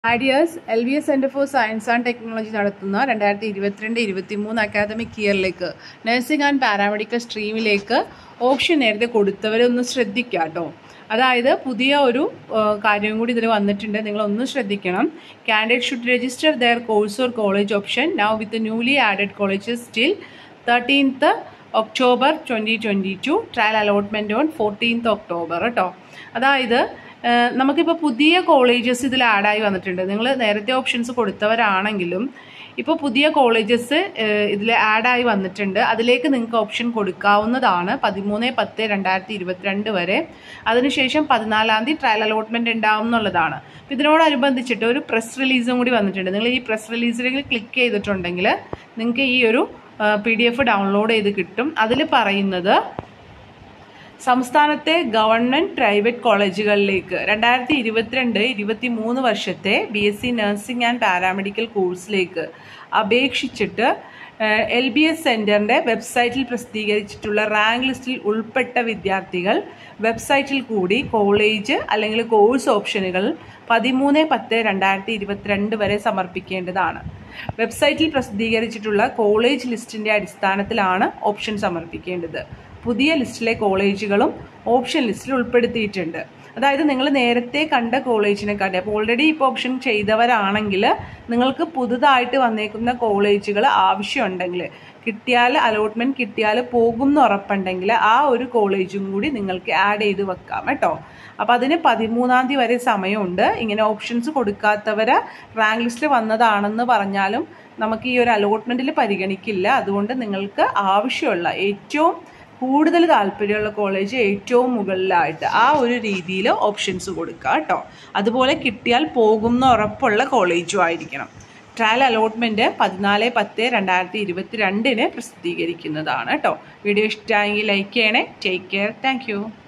ആഡിയേഴ്സ് L B S centre for science and technology നടത്തുന്ന രണ്ടായിരത്തി ഇരുപത്തിരണ്ട് ഇരുപത്തി മൂന്ന് അക്കാദമിക് ഇയറിലേക്ക് നഴ്സിംഗ് ആൻഡ് പാരാമെഡിക്കൽ സ്ട്രീമിലേക്ക് ഓപ്ഷൻ നേരത്തെ കൊടുത്തവരൊന്ന് ശ്രദ്ധിക്കുക കേട്ടോ അതായത് പുതിയ ഒരു ആ, കാര്യം കൂടി ഇതിൽ വന്നിട്ടുണ്ട് നിങ്ങളൊന്ന് ശ്രദ്ധിക്കണം candidate should register their course or college option now with newly added colleges still thirteenth October twenty twenty two trial allotment on fourteenth October കേട്ടോ അതായത് ഏഹ് നമുക്കിപ്പോൾ പുതിയ കോളേജസ് ഇതിൽ ആഡായി വന്നിട്ടുണ്ട് നിങ്ങൾ നേരത്തെ ഓപ്ഷൻസ് കൊടുത്തവരാണെങ്കിലും ഇപ്പോൾ പുതിയ കോളേജസ് ഇതിൽ ആഡായി വന്നിട്ടുണ്ട് അതിലേക്ക് നിങ്ങൾക്ക് ഓപ്ഷൻ കൊടുക്കാവുന്നതാണ് പതിമൂന്ന് പത്ത് രണ്ടായിരത്തി ഇരുപത്തിരണ്ട് വരെ അതിനുശേഷം പതിനാലാം തീയതി ട്രയൽ അലോട്ട്മെൻറ്റ് ഉണ്ടാവും എന്നുള്ളതാണ് അപ്പോൾ ഇതിനോടനുബന്ധിച്ചിട്ട് ഒരു പ്രസ് റിലീസും കൂടി വന്നിട്ടുണ്ട് നിങ്ങൾ ഈ പ്രസ് റിലീസിലേക്ക് ക്ലിക്ക് ചെയ്തിട്ടുണ്ടെങ്കിൽ നിങ്ങൾക്ക് ഈ ഒരു പി ഡി എഫ് ഡൗൺലോഡ് ചെയ്ത് കിട്ടും അതിൽ പറയുന്നത് സംസ്ഥാനത്തെ ഗവൺമെൻറ് പ്രൈവറ്റ് കോളേജുകളിലേക്ക് രണ്ടായിരത്തി ഇരുപത്തിരണ്ട് ഇരുപത്തി മൂന്ന് വർഷത്തെ B S C nursing and paramedical കോഴ്സിലേക്ക് അപേക്ഷിച്ചിട്ട് എൽ ബി എസ് സെൻറ്ററിൻ്റെ വെബ്സൈറ്റിൽ പ്രസിദ്ധീകരിച്ചിട്ടുള്ള റാങ്ക് ലിസ്റ്റിൽ ഉൾപ്പെട്ട വിദ്യാർത്ഥികൾ വെബ്സൈറ്റിൽ കൂടി കോളേജ് അല്ലെങ്കിൽ കോഴ്സ് ഓപ്ഷനുകൾ പതിമൂന്ന് പത്ത് രണ്ടായിരത്തി ഇരുപത്തിരണ്ട് വരെ സമർപ്പിക്കേണ്ടതാണ് വെബ്സൈറ്റിൽ പ്രസിദ്ധീകരിച്ചിട്ടുള്ള കോളേജ് ലിസ്റ്റിൻ്റെ അടിസ്ഥാനത്തിലാണ് ഓപ്ഷൻ സമർപ്പിക്കേണ്ടത് പുതിയ ലിസ്റ്റിലെ കോളേജുകളും ഓപ്ഷൻ ലിസ്റ്റിൽ ഉൾപ്പെടുത്തിയിട്ടുണ്ട് അതായത് നിങ്ങൾ നേരത്തെ കണ്ട കോളേജിനെക്കാട്ടി അപ്പോൾ ഓൾറെഡി ഇപ്പോൾ ഓപ്ഷൻ ചെയ്തവരാണെങ്കിൽ നിങ്ങൾക്ക് പുതുതായിട്ട് വന്നേക്കുന്ന കോളേജുകൾ ആവശ്യമുണ്ടെങ്കിൽ കിട്ടിയാൽ അലോട്ട്മെൻറ്റ് കിട്ടിയാൽ പോകും എന്ന് ഉറപ്പുണ്ടെങ്കിൽ ആ ഒരു കോളേജും കൂടി നിങ്ങൾക്ക് ആഡ് ചെയ്ത് വെക്കാം കേട്ടോ അപ്പോൾ അതിന് പതിമൂന്നാം തീയതി വരെ സമയമുണ്ട് ഇങ്ങനെ ഓപ്ഷൻസ് കൊടുക്കാത്തവർ റാങ്ക് ലിസ്റ്റിൽ വന്നതാണെന്ന് പറഞ്ഞാലും നമുക്ക് ഈ ഒരു അലോട്ട്മെൻറ്റിൽ പരിഗണിക്കില്ല അതുകൊണ്ട് നിങ്ങൾക്ക് ആവശ്യമുള്ള ഏറ്റവും കൂടുതൽ താല്പര്യമുള്ള കോളേജ് ഏറ്റവും മുകളിലായിട്ട് ആ ഒരു രീതിയിൽ ഓപ്ഷൻസ് കൊടുക്കുക കേട്ടോ അതുപോലെ കിട്ടിയാൽ പോകുന്ന ഉറപ്പുള്ള കോളേജും ആയിരിക്കണം ട്രയൽ അലോട്ട്മെൻറ്റ് പതിനാല് പത്ത് രണ്ടായിരത്തി ഇരുപത്തി രണ്ടിന് പ്രസിദ്ധീകരിക്കുന്നതാണ് കേട്ടോ വീഡിയോ ഇഷ്ടമായെങ്കിൽ ലൈക്ക് ചെയ്യണേ ടേക്ക് കെയർ താങ്ക്